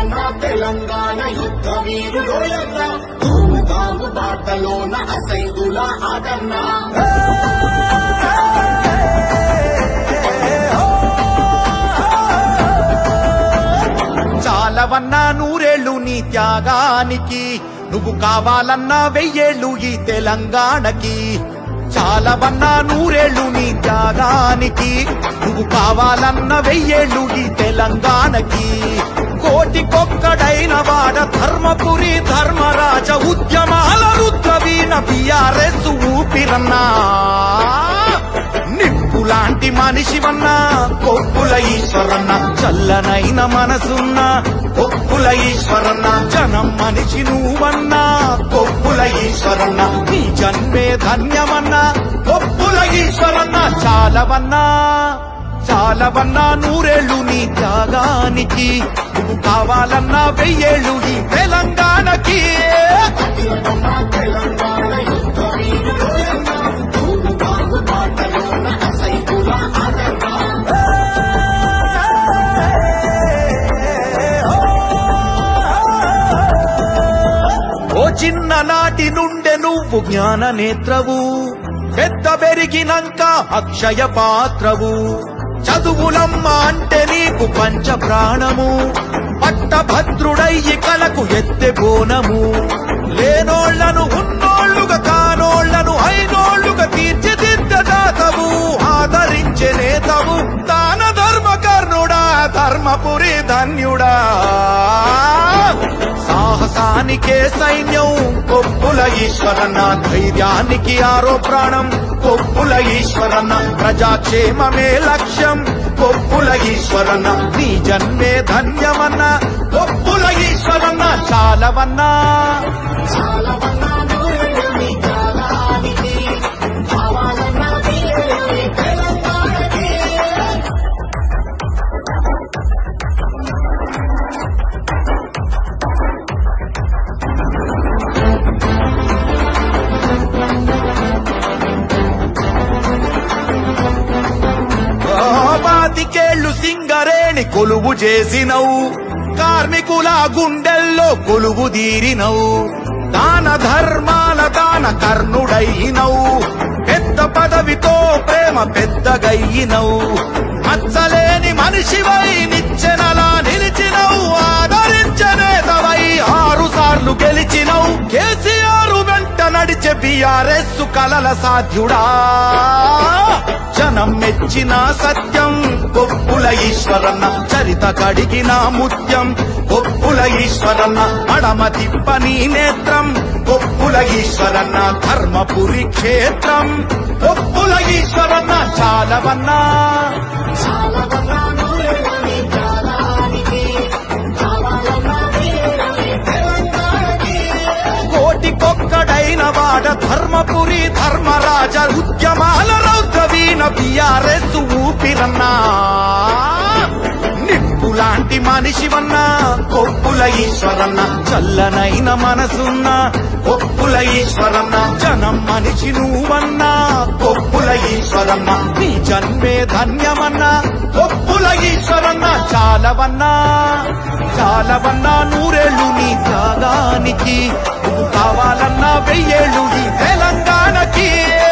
చాలవన్న తెలంగాణ యుద్ధ వీరుడోయన్న తూముతాము బాటలోన అసైదుల ఆటన్నా చాలవన్నా నూరేళ్ళు నీ త్యాగానికి నువ్వు కావాలన్నా వెయ్యేళ్ళు ఈ తెలంగాణకి చాలవన్నా నూరేళ్ళు నీ త్యాగానికి నువ్వు కావాలన్న వెయ్యేళ్ళు ఈ తెలంగాణకి కోటికొక్కడైన వాడ ధర్మపురి ధర్మరాజ ఉద్యమాల రుద్రవీణ బిఆర్ఎస్ ఊపిరన్నా నిప్పులాంటి మనిషివన్నా కొప్పుల ఈశ్వరన్న చల్లనైన మనసున్న కొప్పుల ఈశ్వరన్న జనం మనిషి నువ్వన్నా కొప్పుల ఈశ్వరన్న నీ జన్మే ధన్యమన్నా కొప్పుల ఈశ్వరన్న చాలవన్నా చాలవన్నా నూరేళ్ళు నీ త్యాగానికి నువ్వు కావాలన్నా వెయ్యేళ్ళు ఈ తెలంగాణకి చాలవన్న తెలంగాణ యుద్ధ వీరుడోయన్న తూముతాము బాటలోన అసైదుల ఆటన్నా ఓ చిన్ననాటి నుండే నువ్వు జ్ఞాన నేత్రవు పెద్ద పెరిగినంక అక్షయ పాత్రవు చదువులమ్మ అంటే నీకు పంచ ప్రాణము పట్టభద్రుడయ్యి కలకు ఎత్తె బోనము లేనోళ్లను ఉన్నోళ్లుగా కానోళ్లను అయినోళ్లుగా తీర్చిదిద్దదాతవు ఆదరించే నేతవు దాన ధర్మ కర్ణుడా ధర్మపురి ధన్యుడా సాహసానికే సైన్యం కొప్పుల ఈశ్వరన్న ధైర్యానికి ఆరో ప్రాణం కొప్పుల ఈశ్వరన్న ప్రజాక్షేమమే లక్ష్యం కొప్పుల ఈశ్వరన్న నీ జన్మే ధన్యమన్న కొప్పుల ఈశ్వరన్న చాలవన్నా చాలవన్న నూరేళ్ళు నీ త్యాగానికి కావాలన్న వెయ్యేళ్ళు ఈ తెలంగాణకి పాతికేళ్లు సింగరేణి కొలువు చేసినవు కార్మికుల గుండెల్లో కొలువు తీరినవు దాన ధర్మాల దాన కర్ణుడైనవు పెద్ద పదవితో ప్రేమ పెద్దగయ్యినవు మచ్చలేని మనిషివై నిచ్చెనలా నిలిచినవు ఆదరించనేతవై ఆరు సార్లు గెలిచినవు కేసీఆర్ వెంట నడిచే బిఆర్ఎస్ కలల సాధ్యుడా జనం మెచ్చిన సత్యం కొప్పుల ఈశ్వరన్న చరిత కడిగిన ముత్యం కొప్పుల ఈశ్వరన్న మడమ తిప్పని నేత్రం కొప్పుల ఈశ్వరన్న ధర్మపురి క్షేత్రం కొప్పుల ఈశ్వరన్న చాలవన్నా చాలవన్న నూరేళ్ళు నీ త్యాగానికి కావాలన్న వెయ్యేళ్ళు ఈ తెలంగాణకి కోటికొక్కడైన వాడ ధర్మపురి ధర్మరాజ ఉద్యమాల రౌద్రవీణ బిఆర్ఎస్ ఊపిరన్నా నిప్పులాంటి మనిషివన్నా కొప్పుల ఈశ్వరన్న చల్లనైన మనసున్న కొప్పుల ఈశ్వరన్న జనం మనిషి నువ్వన్నా కొప్పుల ఈశ్వరన్న నీ జన్మే ధన్యమన్నా కొప్పుల ఈశ్వరన్న చాలవన్నా చాలవన్నా నూరేళ్ళు నీ త్యాగానికి నువ్వు కావాలన్నా వెయ్యేళ్ళు ఈ తెలంగాణకి